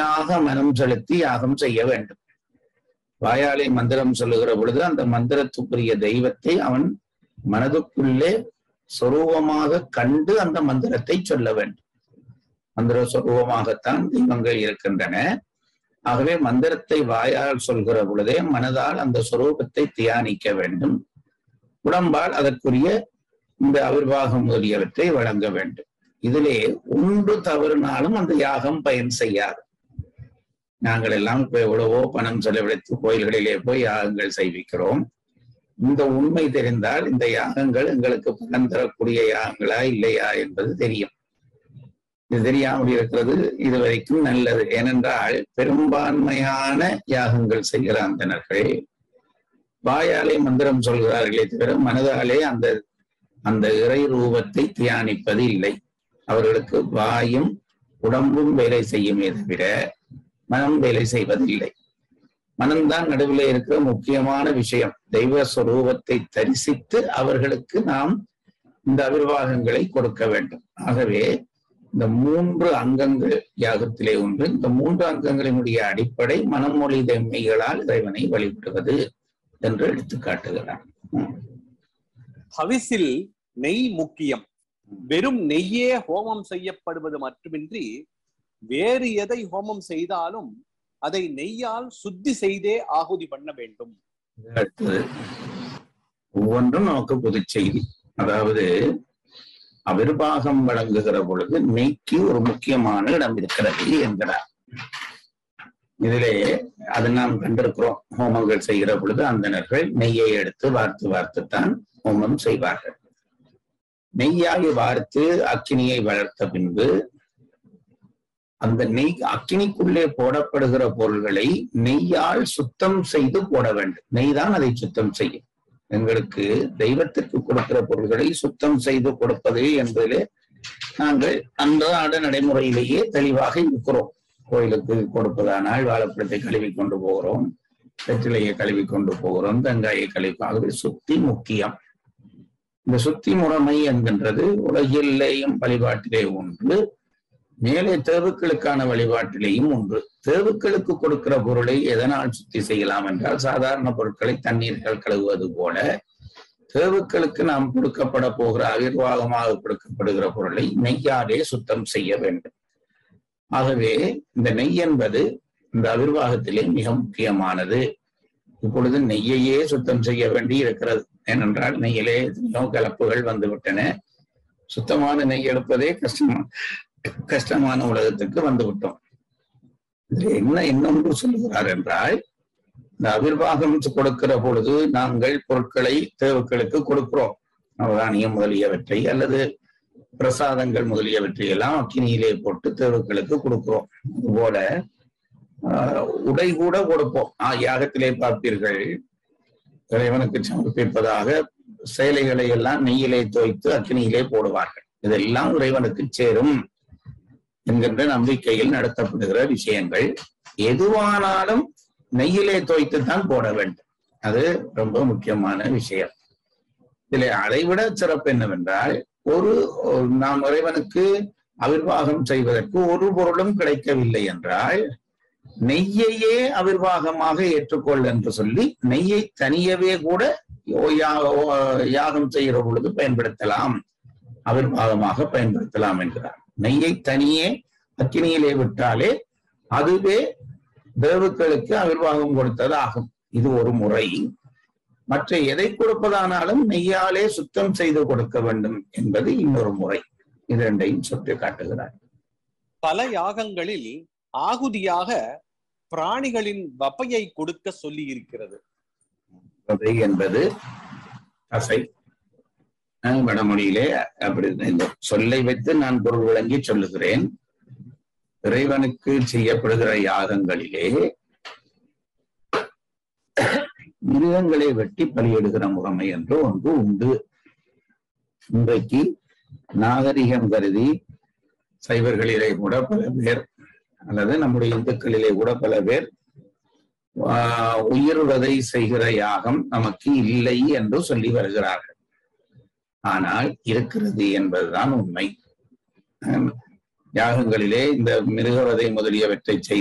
முழுமையாக மனம் செலுத்தி யாகம் செய்ய வேண்டும் வாயாலே மந்திரம் சொல்லுகிற பொழுது அந்த மந்திரத்துக்குரிய தெய்வத்தை அவன் மனதுக்குள்ளே சொரூபமாக கண்டு அந்த மந்திரத்தை சொல்ல வேண்டும் மந்திர சொரூபமாகத்தான் தெய்வங்கள் இருக்கின்றன ஆகவே மந்திரத்தை வாயால் சொல்கிற பொழுதே மனதால் அந்த சொரூபத்தை தியானிக்க வேண்டும் உடம்பால் அதற்குரிய இந்த அவிர்வாகம் முதலியவற்றை வழங்க வேண்டும் இதிலே ஒன்று தவறுனாலும் அந்த யாகம் பயன் செய்யாது நாங்கள் எல்லாம் இப்ப எவ்வளவோ பணம் செலவழித்து கோயில்களிலே போய் யாகங்கள் செய்விக்கிறோம் இந்த உண்மை தெரிந்தால் இந்த யாகங்கள் எங்களுக்கு பலன் தரக்கூடிய யாகங்களா இல்லையா என்பது தெரியும் இது தெரியாமல் இருக்கிறது இதுவரைக்கும் நல்லது ஏனென்றால் பெரும்பான்மையான யாகங்கள் செய்கிற அந்தனர்கள் வாயாலே மந்திரம் சொல்கிறார்களே தவிர மனதாலே அந்த அந்த இறை ரூபத்தை தியானிப்பது இல்லை அவர்களுக்கு வாயும் உடம்பும் வேலை செய்யுமே தவிர மனம் வேலை செய்வதில்லை மனம்தான் நடுவில் இருக்கிற முக்கியமான விஷயம் தெய்வ ஸ்வரூபத்தை தரிசித்து அவர்களுக்கு நாம் இந்த அவிர்வாகங்களை கொடுக்க வேண்டும் ஆகவே இந்த மூன்று அங்கங்கள் யாகத்திலே ஒன்று இந்த மூன்று அங்கங்களினுடைய அடிப்படை மனமொழி தன்மைகளால் இறைவனை வழிபடுவது என்று எடுத்து காட்டுகிறார் ஹவிஸில் நெய் முக்கியம் வெறும் நெய்யே ஹோமம் செய்யப்படுவது மட்டுமின்றி வேறு எதை ஹோமம் செய்தாலும் அதை நெய்யால் சுத்தி செய்தே ஆகுதி பண்ண வேண்டும் அடுத்தது ஒவ்வொன்றும் நமக்கு பொது செய்தி அதாவது அவிர்வாகம் வழங்குகிற பொழுது நெய்க்கு ஒரு முக்கியமான இடம் இருக்கிறது என்கிறார் இதிலே அது நாம் கண்டிருக்கிறோம் ஹோமங்கள் செய்கிற பொழுது அந்தனர்கள் நெய்யை எடுத்து வார்த்து வார்த்துத்தான் ஹோமம் செய்வார்கள் நெய்யாகி வார்த்து அக்கினியை வளர்த்த பின்பு அந்த நெய் அக்கினிக்குள்ளே போடப்படுகிற பொருள்களை நெய்யால் சுத்தம் செய்து போட வேண்டும் நெய் தான் அதை சுத்தம் செய்யும் எங்களுக்கு தெய்வத்திற்கு கொடுக்கிற பொருள்களை சுத்தம் செய்து கொடுப்பது என்பதிலே நாங்கள் அன்றாட நடைமுறையிலேயே தெளிவாக இருக்கிறோம் கோயிலுக்கு கொடுப்பதானால் வாழைப்பழத்தை கழுவி கொண்டு போகிறோம் வெற்றிலையை கழுவி கொண்டு போகிறோம் வெங்காயை கழுவி ஆகவே சுத்தி முக்கியம் இந்த சுத்தி முறைமை என்கின்றது உலகிலேயும் வழிபாட்டிலே ஒன்று மேலே தேவுக்களுக்கான வழிபாட்டிலேயும் ஒன்று தேவுக்களுக்கு கொடுக்கிற பொருளை எதனால் சுத்தி செய்யலாம் என்றால் சாதாரண பொருட்களை தண்ணீர்கள் கழுவுவது போல தேவுக்களுக்கு நாம் கொடுக்கப்பட போகிற அவிர்வாகமாக கொடுக்கப்படுகிற பொருளை நெய்யாலே சுத்தம் செய்ய வேண்டும் ஆகவே இந்த நெய் என்பது இந்த அவிர்வாகத்திலே மிக முக்கியமானது இப்பொழுது நெய்யையே சுத்தம் செய்ய வேண்டி இருக்கிறது ஏனென்றால் நெய்யிலே எத்தனையோ கலப்புகள் வந்துவிட்டன சுத்தமான நெய் எடுப்பதே கஷ்டமா கஷ்டமான உலகத்துக்கு வந்து விட்டோம் இதுல என்ன இன்னொன்று சொல்லுகிறார் என்றால் இந்த அவிர்வாகம் கொடுக்கிற பொழுது நாங்கள் பொருட்களை தேவுக்களுக்கு கொடுக்கிறோம் அவதானியம் முதலியவற்றை அல்லது பிரசாதங்கள் முதலியவற்றை எல்லாம் அக்கினியிலே போட்டு தேவுக்களுக்கு கொடுக்கிறோம் அதுபோல ஆஹ், உடை கூட கொடுப்போம் ஆஹ், யாகத்திலே பார்ப்பீர்கள் இறைவனுக்கு சமர்ப்பிப்பதாக சேலைகளை எல்லாம் நெய்யிலே தோய்த்து அக்கினியிலே போடுவார்கள் இதெல்லாம் இறைவனுக்கு சேரும் என்கின்ற நம்பிக்கையில் நடத்தப்படுகிற விஷயங்கள் எதுவானாலும் நெய்யிலே தோய்த்து தான் போட வேண்டும் அது ரொம்ப முக்கியமான விஷயம் இதில் அதைவிட சிறப்பு என்னவென்றால் ஒரு ஒரு நாம் இறைவனுக்கு அவிர்வாகம் செய்வதற்கு ஒரு பொருளும் கிடைக்கவில்லை என்றால் நெய்யையே அவிர்வாகமாக ஏற்றுக்கொள் என்று சொல்லி நெய்யை தனியவே கூட ஓ- யா- ஓ- யாகம் செய்கிற பொழுது பயன்படுத்தலாம் அவிர்வாகமாக பயன்படுத்தலாம் என்கிறார் நெய்யை தனியே அக்கினியிலே விட்டாலே அதுவே தேவுக்களுக்கு அவிர்வாகம் கொடுத்தது ஆகும் இது ஒரு முறை மற்ற எதை கொடுப்பதானாலும் நெய்யாலே சுத்தம் செய்து கொடுக்க வேண்டும் என்பது இன்னொரு முறை இது ரெண்டையும் சுட்டி காட்டுகிறார் பல யாகங்களில் ஆகுதியாக பிராணிகளின் வப்பையை கொடுக்க சொல்லி இருக்கிறது வதை என்பது தசை அஹ் வடமொழியிலே அப்படி இந்த சொல்லை வைத்து நான் பொருள் விளங்கி சொல்லுகிறேன் இறைவனுக்கு செய்யப்படுகிற யாகங்களிலே மிருகங்களை வெட்டி பலியிடுகிற முறைமை என்று ஒன்று உண்டு இன்றைக்கு நாகரிகம் கருதி சைவர்களிலே கூட பல பேர் அல்லது நம்முடைய இந்துக்களிலே கூட பல பேர் ஆஹ், உயிருவதை செய்கிற யாகம் நமக்கு இல்லை என்று சொல்லி வருகிறார்கள் ஆனால் இருக்கிறது என்பதுதான் உண்மை ஹம், யாகங்களிலே இந்த மிருகவதை முதலியவற்றை செய்து